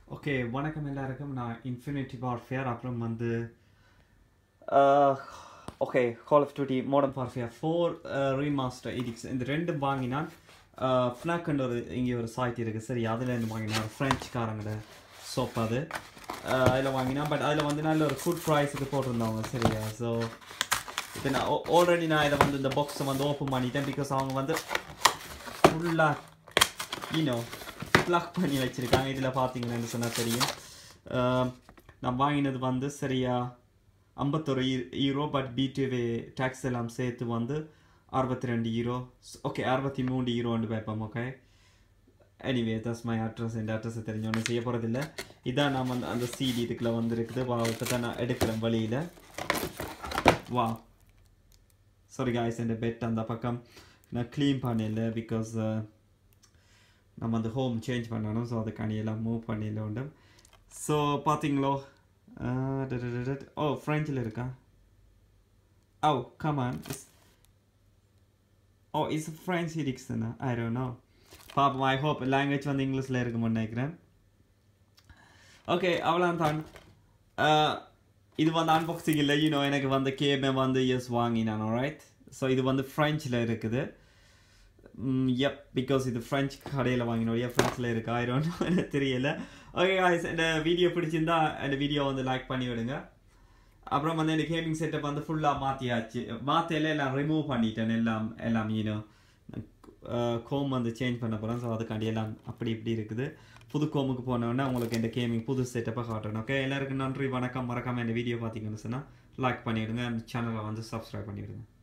okay வணக்கம் எல்லாருக்கும் நான் இன்ஃபினிட்டி வார்ஃபேர் அப்புறம் வந்து okay call of duty modern warfare four remaster எடிக்ஸ் இந்த ரெண்டும் வாங்கினான் ஃப்னாக்ன்ற ஒரு இங்கே ஒரு சாய்ட் இருக்குது சரி அதுலேருந்து வாங்கினான் ஃப்ரெஞ்சுக்காரங்களோட சோப் அது அதில் வாங்கினான் பட் அதில் வந்து நல்ல ஒரு ஃபுட் ப்ரைஸுக்கு போட்டிருந்தாங்க சரியா ஸோ இப்போ நான் ஆல்ரெடி நான் இதை வந்து இந்த பாக்ஸை வந்து ஓப்பன் பண்ணிட்டேன் பிகாஸ் அவங்க வந்து ஃபுல்லாக ஈனோ ப்ளக் பண்ணி வச்சுருக்காங்க இதில் பார்த்தீங்கன்னு சொன்னால் தெரியும் அஹ், நான் வாங்கினது வந்து சரியா ஐம்பத்தொரு ஈரோ பட் பிடிவி டேக்ஸ் எல்லாம் சேர்த்து வந்து அறுபத்தி ரெண்டு ஈரோ ஓகே அறுபத்தி மூணு ஈரோன்னு பார்ப்போம் okay anyway thus my address இந்த அட்ரஸை தெரிஞ்ச ஒன்றும் செய்ய போகிறதில்ல இதான் நான் வந்து அந்த சிடி இதுக்குள்ள வந்துருக்குது வா இப்போ தான் நான் எடுக்கிறேன் வழியில் வா சாரி காய்ஸ் இந்த பெட் அந்த பக்கம் நான் க்ளீன் பண்ணல பிகாஸ் நம்ம அந்த ஹோம் சேஞ்ச் பண்ணணும் ஸோ அதுக்காண்டி எல்லாம் மூவ் பண்ணிடல உண்டு ஸோ பார்த்தீங்களோ ஓ ஃப்ரெஞ்சில் இருக்கா oh come on oh is French ஹிரிக்ஸ் தானே ஐ டோன்ட் நோ பாப்போம் ஐ ஹோப் லாங்குவேஜ் வந்து இங்கிலீஷில் இருக்கும்னு நினைக்கிறேன் ஓகே அவ்வளோ தான் அஹ், இது வந்து அன்பாக்சிங் இல்லை யூனோ எனக்கு வந்து கேமே வந்து எஸ் வாங்கினான் ரைட் ஸோ இது வந்து ஃப்ரெஞ்சில் இருக்குது எப் பிகாஸ் இது ஃப்ரெஞ்ச் கடையில் வாங்கினோம் ஏன் ஃப்ரெஞ்சில் இருக்கு ஆயிரம் எனக்கு தெரியல ஓகே காய்ஸ் இந்த வீடியோ பிடிச்சிருந்தா இந்த வீடியோ வந்து லைக் பண்ணி விடுங்க அப்புறம் வந்து இந்த கேமிங் செட்டப் வந்து ஃபுல்லாக மாற்றியாச்சு மாற்றையில எல்லாம் ரிமூவ் பண்ணிட்டேன் எல்லாம் எல்லாம் ஈனோ கோம் வந்து சேஞ்ச் பண்ண போகிறேன் ஸோ அதுக்காண்டி எல்லாம் அப்படி இப்படி இருக்குது புது கோமுக்கு போனோடனே உங்களுக்கு இந்த கேமிங் புது செட்டப்பை காட்டுறேன் ஓகே எல்லாருக்கும் நன்றி வணக்கம் மறக்காமல் இந்த வீடியோ பார்த்தீங்கன்னு சொன்னால் லைக் பண்ணிவிடுங்க சேனலை வந்து சப்ஸ்கிரைப் பண்ணிவிடுங்க